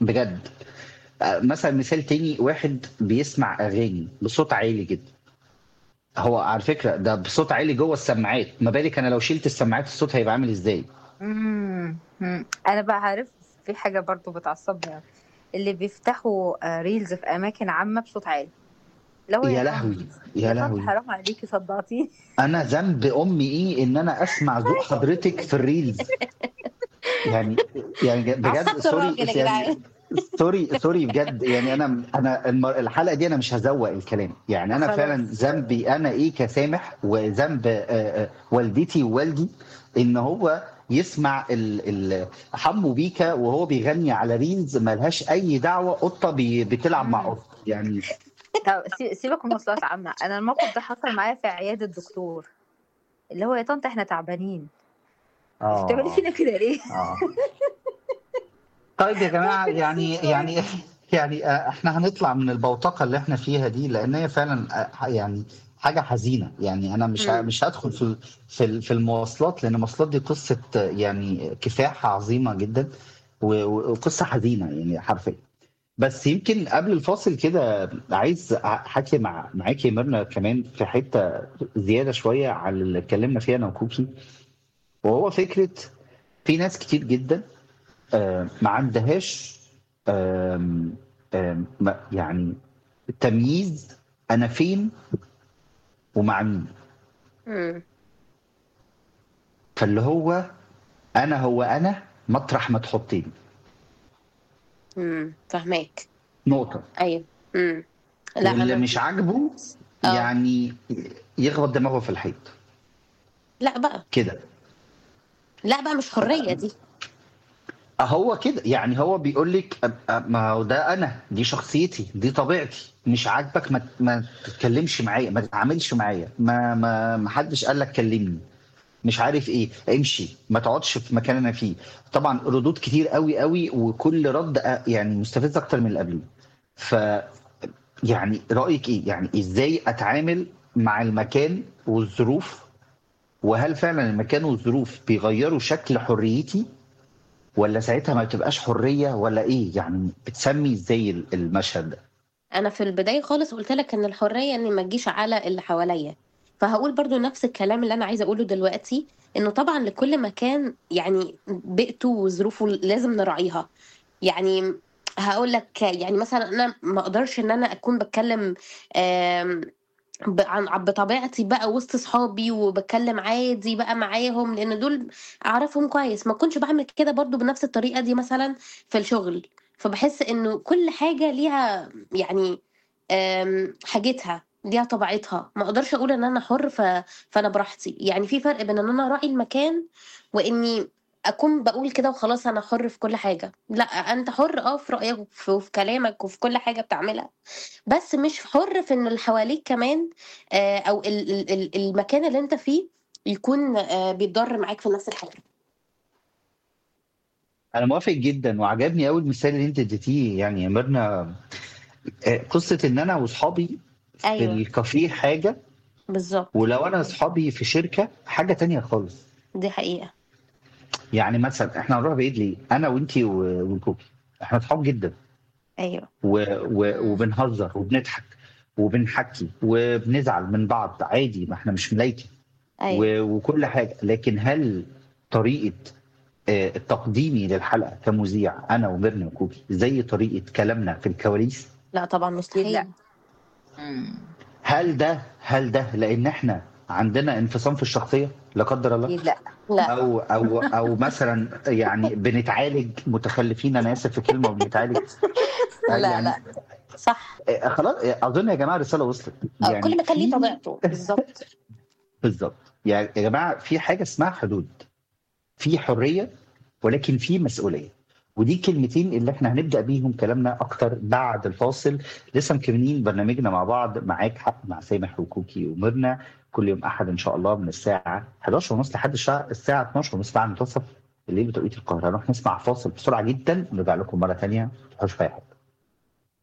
بجد آه، مثلا مثال تاني واحد بيسمع اغاني بصوت عالي جدا هو على فكره ده بصوت عالي جوه السماعات ما بالك انا لو شلت السماعات الصوت هيبقى عامل ازاي مم. مم. انا بقى عارف في حاجه برضو بتعصبني أوي. اللي بيفتحوا آه، ريلز في اماكن عامه بصوت عالي لو يا يا طنط لهوي يا يا طنط لهوي حرام عليكي صدقتي انا ذنب امي ايه ان انا اسمع ذوق حضرتك في الريلز يعني يعني بجد عصبت سوري الراجل يا يعني جدعان سوري سوري بجد يعني انا انا الم- الحلقه دي انا مش هزوق الكلام يعني انا فعلا خلاص ذنبي انا ايه كسامح وذنب آه، آه، والدتي ووالدي ان هو يسمع ال ال حمو بيكا وهو بيغني على ريلز ملهاش اي دعوه قطه بي بتلعب مع مم. قطه يعني طب سي- سيبك من مواصلات عامه انا الموقف ده حصل معايا في عياده الدكتور اللي هو يا طنط احنا تعبانين انت بتعملي اه فينا كده ليه اه طيب يا جماعه يعني يعني يعني آه، احنا هنطلع من البوتقه اللي احنا فيها دي لان هي فعلا آه، يعني حاجه حزينه يعني انا مش ه- مم. مش هدخل في ال- في ال- في المواصلات لان المواصلات دي قصه آه، يعني كفاح عظيمه جدا و- و- وقصه حزينه يعني حرفيا بس يمكن قبل الفاصل كده عايز احكي مع معاكي يا ميرنا كمان في حته زياده شويه على اللي اتكلمنا فيها انا وكوكي وهو فكره في ناس كتير جدا آه، ما عندهاش آم، آم، ما- يعني تمييز انا فين ومع مين مم. فاللي هو انا هو انا مطرح ما تحطيني مم. فهماك نقطه ايوه مم. لا واللي انا مش عاجبه اه يعني يخبط دماغه في الحيط لا بقى كده لا بقى مش حريه دي هو كده يعني هو بيقول لك أب- أب- ما هو ده انا دي شخصيتي دي طبيعتي مش عاجبك ما ما تتكلمش معايا ما تتعاملش معايا ما ما ما حدش قال لك كلمني مش عارف ايه امشي ما تقعدش في مكان انا فيه طبعا ردود كتير قوي قوي وكل رد أ- يعني مستفز اكتر من اللي قبليه ف يعني رايك ايه يعني ازاي اتعامل مع المكان والظروف وهل فعلا المكان والظروف بيغيروا شكل حريتي ولا ساعتها ما بتبقاش حريه ولا ايه يعني بتسمي ازاي ال- المشهد ده انا في البدايه خالص قلت لك ان الحريه ان ما تجيش على اللي حواليا فهقول برضو نفس الكلام اللي انا عايزه اقوله دلوقتي انه طبعا لكل مكان يعني بيئته وظروفه لازم نراعيها يعني هقول لك يعني مثلا انا ما اقدرش ان انا اكون بتكلم آم، ب- عن بطبيعتي بقى وسط صحابي وبتكلم عادي بقى معاهم لان دول اعرفهم كويس ما كنتش بعمل كده برضو بنفس الطريقه دي مثلا في الشغل فبحس انه كل حاجه ليها يعني آم، حاجتها ليها طبيعتها ما اقدرش اقول ان انا حر ف... فانا براحتي يعني في فرق بين ان انا راعي المكان واني اكون بقول كده وخلاص انا حر في كل حاجه لا انت حر اه في رايك وفي وفي كلامك وفي كل حاجه بتعملها بس مش حر في ان اللي حواليك كمان آه، او ال- ال- ال- المكان اللي انت فيه يكون آه، بيتضر معاك في نفس الحاجه انا موافق جدا وعجبني قوي المثال اللي انت اديتيه يعني يا ميرنا آه، قصه ان انا واصحابي في ايوه الكافيه حاجه بالظبط ولو انا اصحابي في شركه حاجه تانية خالص دي حقيقه يعني مثلا احنا هنروح بعيد ليه انا وانتي و- وكوكي احنا اصحاب جدا ايوه و... و... مم. وبنهزر وبنضحك وبنحكي وبنزعل من بعض عادي ما احنا مش ملايكه ايوه و... وكل حاجه لكن هل طريقه آه، تقديمي للحلقه كمذيع انا وميرنا وكوكي زي طريقه كلامنا في الكواليس لا طبعا اكيد مستحيل لا مم. هل ده هل ده لان احنا عندنا انفصام في الشخصيه لا قدر الله اكيد لا لا او او او مثلا يعني بنتعالج متخلفين انا اسف في كلمه وبنتعالج لا يعني لا صح آه، خلاص آه، اظن يا جماعه الرساله وصلت آه، يعني كل مكان ليه في طبيعته بالظبط بالظبط يعني يا جماعه في حاجه اسمها حدود في حريه ولكن في مسؤوليه ودي الكلمتين اللي احنا هنبدا بيهم كلامنا اكتر بعد الفاصل لسه مكملين برنامجنا مع بعض معاك حق مع سامح وكوكي وميرنا كل يوم احد ان شاء الله من الساعه 11 ونص لحد الساعه الساعه 12 ونص بعد منتصف الليل بتوقيت القاهره نروح نسمع فاصل بسرعه جدا ونرجع لكم مره ثانيه ما تروحوش في اي حته